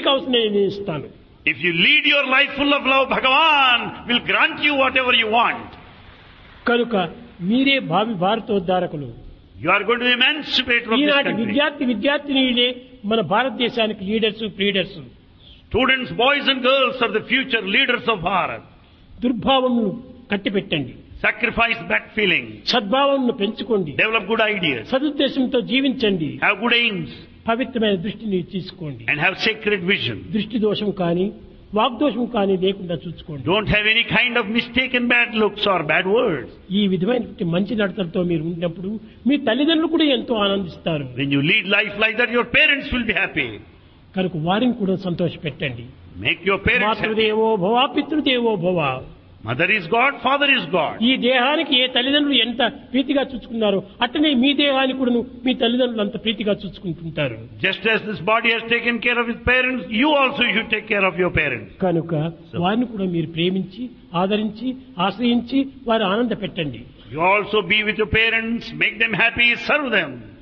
కావాల్సిన నేను ఇస్తాను If you lead your life full of love, Bhagavan will grant you whatever you want. కనుక మీరే భావి భారతోద్ధారకులు You are going to emancipate from this ఈనాటి country. విద్యార్థి విద్యార్థినీలే మన భారతదేశానికి leaders pleaders Students, boys and girls are the future leaders of Bharat. దుర్భావంను కట్టిపెట్టండి Sacrifice bad feelings. సద్భావంను పెంచుకోండి Develop good ideas. సదుద్దేశంతో జీవించండి Have good aims. పవిత్రమైన దృష్టిని తీసుకోండి And have sacred vision. దృష్టి దోషం కానీ వాగ్దోషం కానీ లేకుండా చూసుకోండి Don't have any kind of mistaken bad looks or bad words. ఈ విధమైనటువంటి మంచి నడతలతో మీరు ఉన్నప్పుడు మీ తల్లిదండ్రులు కూడా ఎంతో ఆనందిస్తారు When you lead life like that, your parents will be happy. కనుక వారిని కూడా సంతోషపెట్టండి Make your parents happy. మాతృదేవో భవ పితృదేవో భవ Mother is God, father is God. ఈ దేహానికి ఏ తల్లిదండ్రులు ఎంత ప్రీతిగా చూసుకున్నారో అట్టనే మీ దేహానికి కూడా మీ తల్లిదండ్రులు అంత ప్రీతిగా చూసుకుంటుంటారు Just as this body has taken care of its parents, you also should take care of your parents. కనుక వారిని కూడా మీరు ప్రేమించి ఆదరించి ఆశ్రయించి వారు ఆనంద పెట్టండి You also be with your parents, make them happy, serve them.